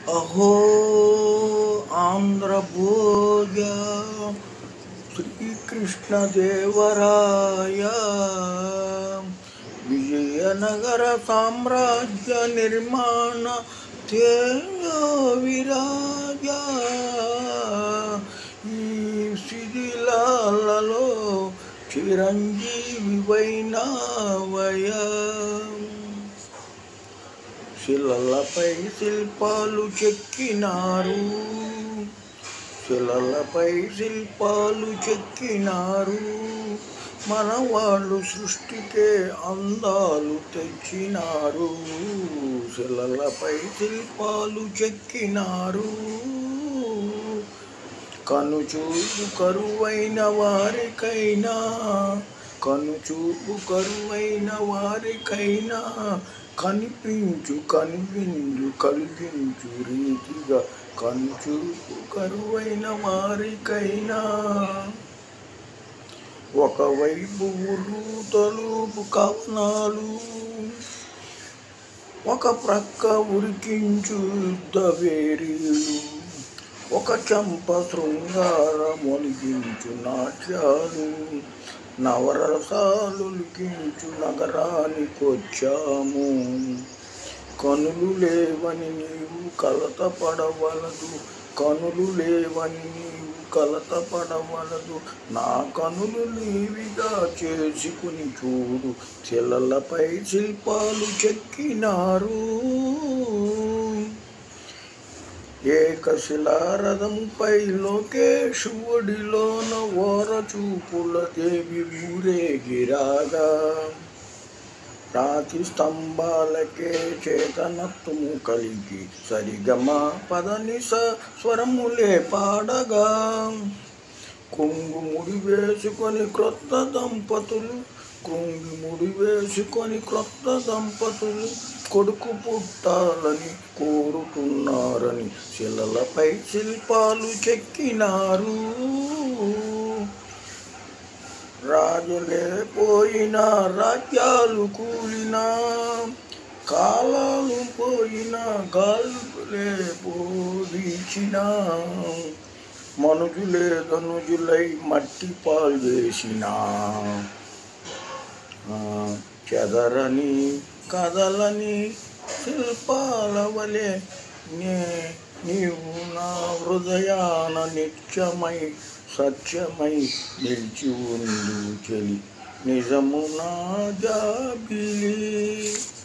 అహో ఆంధ్రభోజ శ్రీకృష్ణదేవరాయ విజయనగర సామ్రాజ్య నిర్మాణ తేజ విరాజ ఈ శిథిలాలలో చిరంజీవి వైనావయ శిలలపై శిల్పాలు చెక్కినారు శిలలపై శిల్పాలు చెక్కినారు మన వాళ్ళు సృష్టికే అందాలు తెచ్చినారు శిలలపై శిల్పాలు చెక్కినారు కనుచూపు కరువైన వారికైనా కనుచూపు కరువైన వారికైనా కనిపించు కనిపించు కలిగించు రీతిగా కనుచూపు కరువైన వారికైనా ఒకవైపు ఉర్రు తలుపు కవనాలు ఒక ప్రక్క ఉరికించు యుద్ధవేరీలు ఒక చంప శృంగారమొలిగించు నాట్యాలు నవరసాలు లిఖించు నగరానికొచ్చాము కనులు లేవని నీవు కలత పడవలదు కనులు లేవని నీవు కలత పడవలదు నా కనులు నీవిగా చేసుకుని చూడు శిలలపై శిల్పాలు చెక్కినారు ఏకశిలారథంపై లోకేశువుడిలోన ఓర చూపుల దేవి ఊరేగిరాగా రాతి స్తంభాలకే చేతనత్వము కలిగి సరిగమ పదనిస స్వరములే పాడగా కొంగు ముడి వేసుకొని క్రొత్త దంపతులు కొంగు ముడి వేసుకొని క్రొత్త దంపతులు కొడుకు పుట్టాలని కోరుతున్నారని శిలలపై శిల్పాలు చెక్కినారు రాజులే పోయిన రాజ్యాలు కూలినా కాలాలు పోయిన గాల్పులే పోదిచిన మనుజులే ధనుజులై మట్టి పాలు చేసిన చెదరని కదలని శిల్పాల వలె నే నీవు నా హృదయాన నిత్యమై సత్యమై నిలిచి ఉండు చెలి నిజము నా జాబిలి